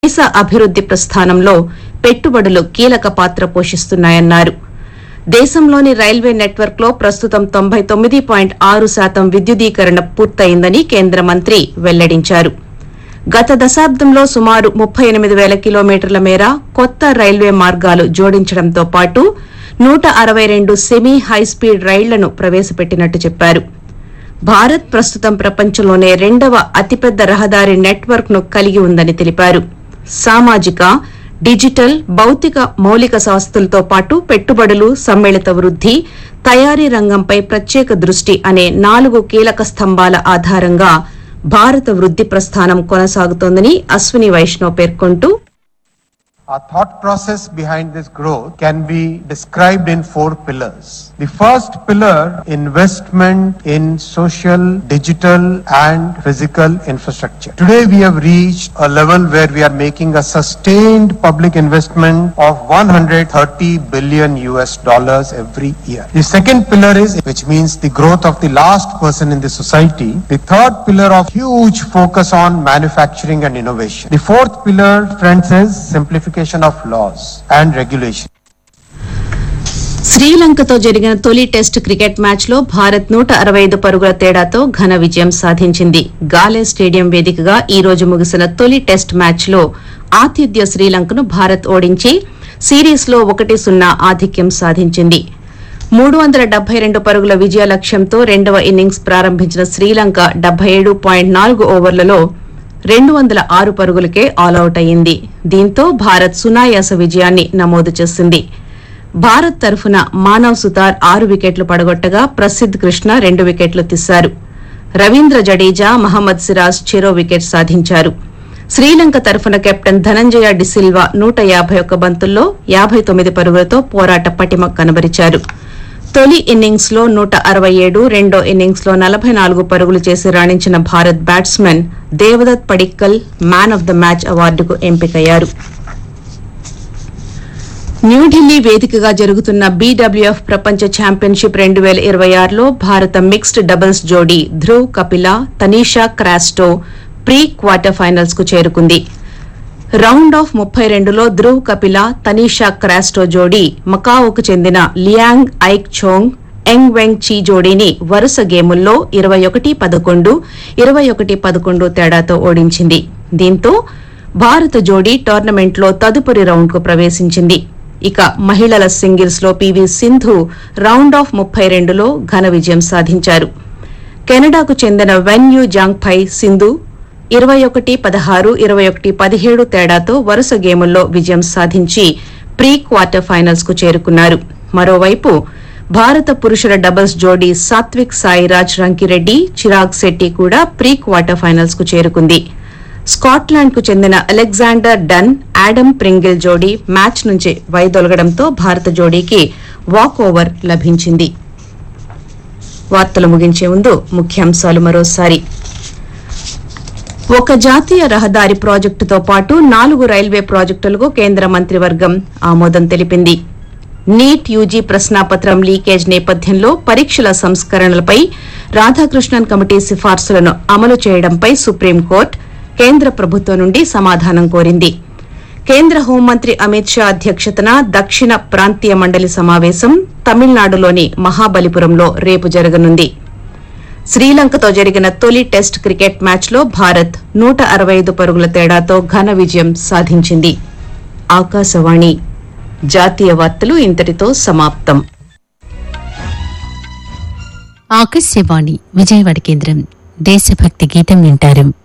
దేశ అభివృద్ది ప్రస్థానంలో పెట్టుబడులు కీలక పాత్ర పోషిస్తున్నాయన్నారు దేశంలోని రైల్వే నెట్వర్క్ లో ప్రస్తుతం తొంభై తొమ్మిది పాయింట్ ఆరు శాతం విద్యుదీకరణ పూర్తయిందని కేంద్ర మంత్రి వెల్లడించారు గత దశాబ్దంలో సుమారు ముప్పై ఎనిమిది వేల కిలోమీటర్ల మేర కొత్త రైల్వే మార్గాలు జోడించడంతో పాటు నూట అరవై రెండు సెమీ హైస్పీడ్ రైళ్లను ప్రవేశపెట్టినట్టు చెప్పారు భారత్ ప్రస్తుతం ప్రపంచంలోనే రెండవ అతిపెద్ద రహదారి నెట్వర్క్ ను కలిగి ఉందని తెలిపారు సామాజిక డిజిటల్ భౌతిక మౌలిక సంస్థలతో పాటు పెట్టుబడులు సమ్మిళిత వృద్ది తయారీ రంగంపై ప్రత్యేక దృష్టి అనే నాలుగు కీలక స్తంభాల ఆధారంగా భారత వృద్ది ప్రస్థానం కొనసాగుతోందని అశ్విని వైష్ణవ్ పేర్కొంటూ Our thought process behind this growth can be described in four pillars. The first pillar, investment in social, digital and physical infrastructure. Today we have reached a level where we are making a sustained public investment of 130 billion US dollars every year. The second pillar is, which means the growth of the last person in the society. The third pillar of huge focus on manufacturing and innovation. The fourth pillar, friends, is simplification of laws and regulation. శ్రీలంకతో జరిగిన తొలి test cricket match లో భారత్ నూట అరవై ఐదు పరుగుల తేడాతో ఘన విజయం సాధించింది గాలే స్టేడియం వేదికగా ఈ రోజు ముగిసిన తొలి టెస్ట్ మ్యాచ్ లో ఆతిథ్య శ్రీలంకను భారత్ ఓడించి సిరీస్ లో ఒకటి సున్నా ఆధిక్యం సాధించింది మూడు వందల డెబ్బై రెండు పరుగుల విజయ లక్ష్యంతో రెండవ ఇన్నింగ్స్ ప్రారంభించిన శ్రీలంక డెబ్బై ఏడు పాయింట్ నాలుగు ఓవర్లలో రెండు వందల ఆరు పరుగులకే ఆలౌట్ అయింది దీంతో భారత్ సునాయాస విజయాన్ని నమోదు చేసింది భారత్ తరఫున మానవ్ సుతార్ ఆరు వికెట్లు పడగొట్టగా ప్రసిద్ కృష్ణ రెండు వికెట్లు తీశారు రవీంద్ర జడేజా మహమ్మద్ సిరాజ్ చెరో వికెట్ సాధించారు శ్రీలంక తరఫున కెప్టెన్ ధనంజయ డిసిల్వా నూట యాభై ఒక్క బంతుల్లో యాభై తొమ్మిది పరుగులతో పోరాట పటిమ కనబరిచారు తొలి ఇన్నింగ్స్ లో నూట అరవై ఏడు రెండో ఇన్నింగ్స్ లో నలభై నాలుగు పరుగులు చేసి రాణించిన Bharat batsmen Devdutt Padikkal man of the match అవార్డుకు ఎంపికయ్యారు న్యూఢిల్లీ వేదికగా జరుగుతున్న బీడబ్ల్యూఎఫ్ ప్రపంచ ఛాంపియన్షిప్ రెండు వేల ఇరవై ఆరులో భారత మిక్స్డ్ డబుల్స్ జోడీ Dhruv Kapila Tanisha Crasto pre quarter finals కు చేరుకుంది రౌండ్ ఆఫ్ ముప్పై రెండులో ధ్రువ్ కపిల తనీషా క్రాస్టో జోడీ మకాఓకు చెందిన లియాంగ్ ఐక్ చోంగ్ ఎంగ్ వెంగ్ చీ జోడీని వరుస గేముల్లో ఇరవై ఒకటి పదకొండు ఇరవై ఒకటి పదకొండు తేడాతో ఓడించింది దీంతో భారత జోడీ టోర్నమెంట్లో తదుపరి రౌండ్కు ప్రవేశించింది ఇక మహిళల సింగిల్స్ లో పీవీ సింధు రౌండ్ ఆఫ్ ముప్పై రెండులో ఘన విజయం సాధించారు కెనడాకు చెందిన వెన్యూ జాంగ్ఫై సింధు ఇరవై ఒకటి పదహారు ఇరవై ఒకటి పదిహేడు తేడాతో వరుస గేముల్లో విజయం సాధించి ప్రీ క్వార్టర్ ఫైనల్స్ కు చేరుకున్నారు మరోవైపు భారత పురుషుల డబుల్స్ జోడీ సాత్విక్ సాయిరాజ్ రంకిరెడ్డి చిరాగ్ శెట్టి కూడా ప్రీ క్వార్టర్ ఫైనల్స్ కు చేరుకుంది స్కాట్లాండ్ కు చెందిన అలెగ్జాండర్ డన్ ఆడమ్ ప్రింగిల్ జోడీ మ్యాచ్ నుంచి వైదొలగడంతో భారత జోడీకి వాక్ ఓవర్ లభించింది వార్తలు ముగించే ముందు ముఖ్యాంశాలు మరోసారి ఒక జాతీయ రహదారి ప్రాజెక్టుతో పాటు నాలుగు రైల్వే ప్రాజెక్టులకు కేంద్ర మంత్రివర్గం ఆమోదం తెలిపింది నీట్ యూజీ ప్రశ్నాపత్రం లీకేజ్ నేపథ్యంలో పరీక్షల సంస్కరణలపై రాధాకృష్ణన్ కమిటీ సిఫార్సులను అమలు చేయడంపై సుప్రీంకోర్టు కేంద్ర ప్రభుత్వం నుండి సమాధానం కోరింది కేంద్ర హోంమంత్రి అమిత్ షా అధ్యక్షతన దక్షిణ ప్రాంతీయ మండలి సమావేశం తమిళనాడులోని మహాబలిపురంలో రేపు జరగనుంది శ్రీలంకతో జరిగిన తొలి టెస్ట్ క్రికెట్ మ్యాచ్లో భారత్ నూట అరవై ఐదు పరుగుల తేడాతో ఘన విజయం సాధించింది ఆకాశవాణి జాతీయ వార్తలు ఇంతటితో సమాప్తం ఆకాశవాణి విజయవాడ కేంద్రం దేశభక్తి గీతం వింటారు